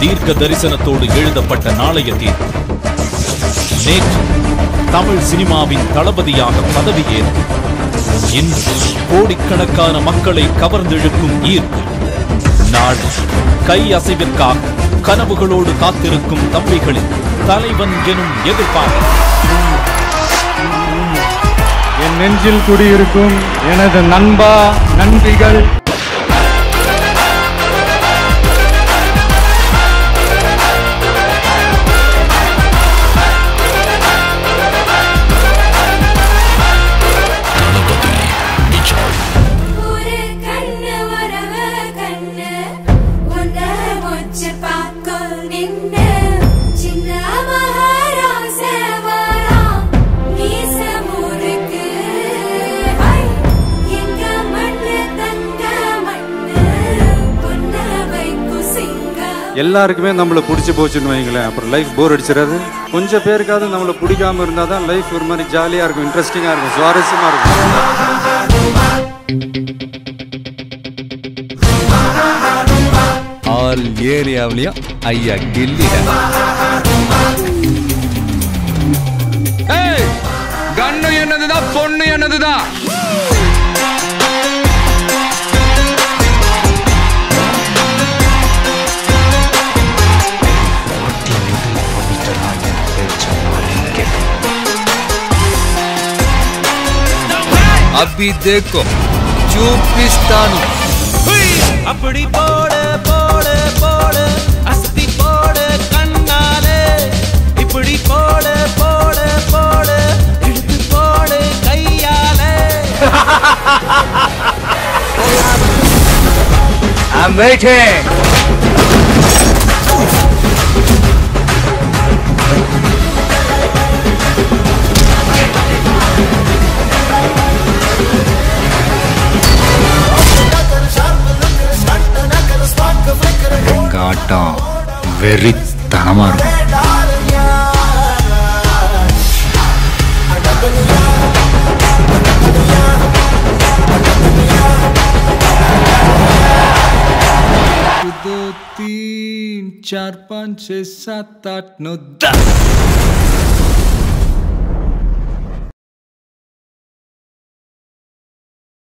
தீர்க்க தரிசனத்தோடு எழுதப்பட்ட நாளைய தீர்ப்பு நேற்று தமிழ் சினிமாவின் தளபதியாக பதவியேற்று இன்று கோடிக்கணக்கான மக்களை கவர்ந்திழுக்கும் ஈர்ப்பு நாடு கை அசைவிற்காக கனவுகளோடு காத்திருக்கும் தம்பிகளின் தலைவன் எனும் எதிர்பார்ப்பு என் நெஞ்சில் குடியிருக்கும் எனது நண்பா நண்பிகள் ஒரு கண்ணு வரவ கண்ணு உன்ன முச்சு பார்க்க நின்னு சின்ன மகாராச வரான் மீச முறுக்கு ஐ, எங்க மண்ணு தங்க மண்ணு பொன்ன வைக்கும் சிங்கம் எல்லாருக்குமே நம்மளை பிடிச்சி போச்சுன்னு வைங்களேன் அப்புறம் லைஃப் போர் அடிச்சிடாது கொஞ்சம் பேருக்காவது நம்மளை பிடிக்காம இருந்தால் தான் லைஃப் ஒரு மாதிரி ஜாலியாக இருக்கும் இன்ட்ரெஸ்டிங்காக இருக்கும் சுவாரஸ்யமாக இருக்கும் ஆல் ஏரியாவிலையும் ஐயா கில்லி கண்ணு என்னதுதான் பொண்ணு என்னதுதான் అభి దేకో చూపిస్తాను அப்படி போடு போடு போடு அஸ்தி போடு கண்ணாலே இப்படி போடு போடு போடு எடுத்து போடு கையாலே I'm waiting. எங்க ஆட்டம் வெறித்தனமா இருக்கும் दो तीन चार पाँच छः सात आठ नौ दस